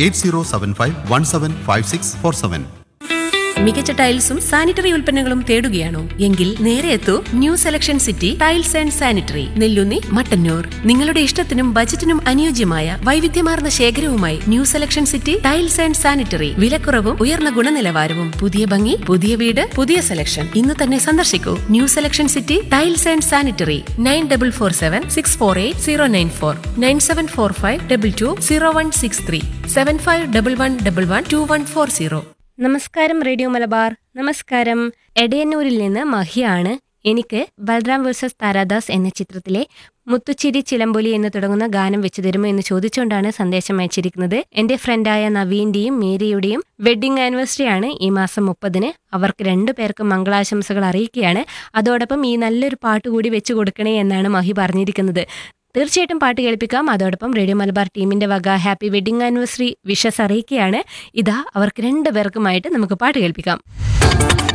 eight zero seven five one seven five six four seven മികച്ച ടൈൽസും sanitary ഉൽപ്പന്നങ്ങളും തേടുകയാണോ എങ്കിൽ നേരെ എത്തൂ new selection city tiles and sanitary Nellunni Mattannur നിങ്ങളുടെ ഇഷ്ടത്തിനും ബജറ്റിനും അനുയോജ്യമായ വൈവിധ്യമാർന്ന ശേഖരവുമായി new selection city tiles and sanitary വിലക്കുറവും ഉയർന്ന ഗുണനിലവാരവും പുതിയ ഭംഗി പുതിയ വീട് പുതിയ സെലക്ഷൻ ഇന്ന് തന്നെ സന്ദർശിക്കൂ new selection city tiles and sanitary nine double four seven six four eight zero nine four nine seven four five double two zero one six three seven five double one double one two one four zero നമസ്കാരം radio Malabar നമസ്കാരം എടയന്നൂരിൽ നിന്ന് മഹിയാണ് എനിക്ക് Balram versus Taradas എന്ന ചിത്രത്തിലെ മുത്തുച്ചിരി ചിലമ്പൊലി എന്ന് തുടങ്ങുന്ന ഗാനം വെച്ചു തരുമോ എന്ന് ചോദിച്ചുകൊണ്ടാണ് സന്ദേശം അയച്ചിരിക്കുന്നത് എന്റെ ഫ്രണ്ടായ നവീന്റെയും മേരിയുടെയും വെഡിങ് ആനിവേഴ്സറി ആണ് ഈ മാസം മുപ്പതിന് അവർക്ക് രണ്ടു പേർക്കും മംഗളാശംസകൾ അറിയിക്കുകയാണ് അതോടൊപ്പം ഈ നല്ലൊരു പാട്ട് കൂടി വെച്ചു കൊടുക്കണേ എന്നാണ് മഹി പറഞ്ഞിരിക്കുന്നത് തീർച്ചയായിട്ടും പാട്ട് കേൾപ്പിക്കാം അതോടൊപ്പം റേഡിയോ മലബാർ ടീമിന്റെ വക ഹാപ്പി വെഡിങ് ആനിവേഴ്സറി വിഷസ് അറിയിക്കുകയാണ് ഇതാ അവർക്ക് രണ്ടുപേർക്കുമായിട്ട് നമുക്ക് പാട്ട് കേൾപ്പിക്കാം